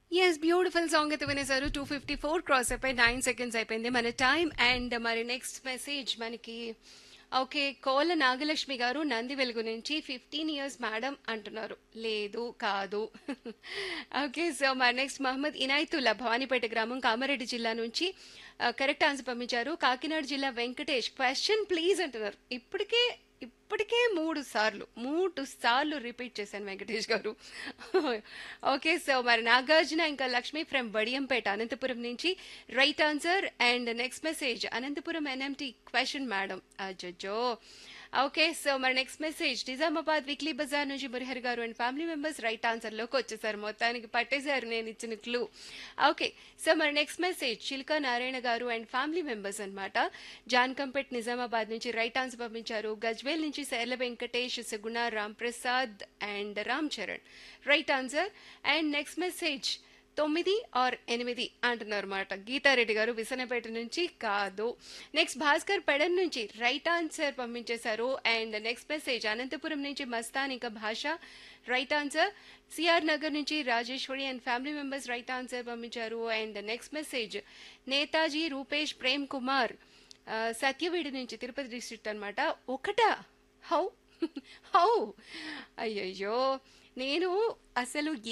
yes beautiful song అయితే వినేశారు two fifty four cross అయిపోయి నైన్ సెకండ్స్ అయిపోయింది మన టైం అండ్ మరి నెక్స్ట్ మెసేజ్ మనకి ఓకే కోల నాగలక్ష్మి గారు నంది వెలుగు నుంచి ఫిఫ్టీన్ ఇయర్స్ మేడం అంటున్నారు లేదు కాదు ఓకే సో మరి నెక్స్ట్ మహమ్మద్ ఇనాయతుల్లా భవానీపేట గ్రామం కామారెడ్డి జిల్లా నుంచి కరెక్ట్ ఆన్సర్ పంపించారు కాకినాడ జిల్లా వెంకటేష్ క్వశ్చన్ ప్లీజ్ అంటున్నారు ఇప్పటికే ఇప్పటికే మూడు సార్లు మూడు సార్లు రిపీట్ చేశాను వెంకటేష్ గారు ఓకే సో మరి నాగార్జున ఇంకా లక్ష్మి ఫ్రమ్ వడియంపేట అనంతపురం నుంచి right answer and next message Anantapur NMT question madam అజ్జో ఓకే సో మరి next message Nizamabad weekly bazaar నుంచి మురిహర్ గారు అండ్ ఫ్యామిలీ మెంబర్స్ రైట్ ఆన్సర్లోకి వచ్చేసారు మొత్తానికి పట్టేశారు నేను ఇచ్చిన క్లూ ఓకే సో మరి నెక్స్ట్ మెసేజ్ చిల్కా నారాయణ గారు అండ్ ఫ్యామిలీ మెంబర్స్ అనమాట జాన్కంపేట్ నిజామాబాద్ నుంచి రైట్ ఆన్సర్ పంపించారు గజ్వేల్ నుంచి Saila Venkatesh Suguna Ram Prasad and Ram Charan right answer and next message తొమ్మిది ఆర్ ఎనిమిది అంటున్నారు అనమాట గీతారెడ్డి గారు విసనపేట నుంచి కాదు నెక్స్ట్ భాస్కర్ పెడన్ నుంచి రైట్ ఆన్సర్ పంపించేశారు అండ్ నెక్స్ట్ మెసేజ్ అనంతపురం నుంచి మస్తాన్ ఇంకా Basha right answer CR Nagar నుంచి Rajeshwari and family members right answer పంపించారు and next message Netaji Rupesh Prem Kumar ఆ, సత్యవేడి నుంచి తిరుపతి డిస్ట్రిక్ట్ అనమాట ఒకటా హౌ హౌ అయ్యయ్యో నేను అసలు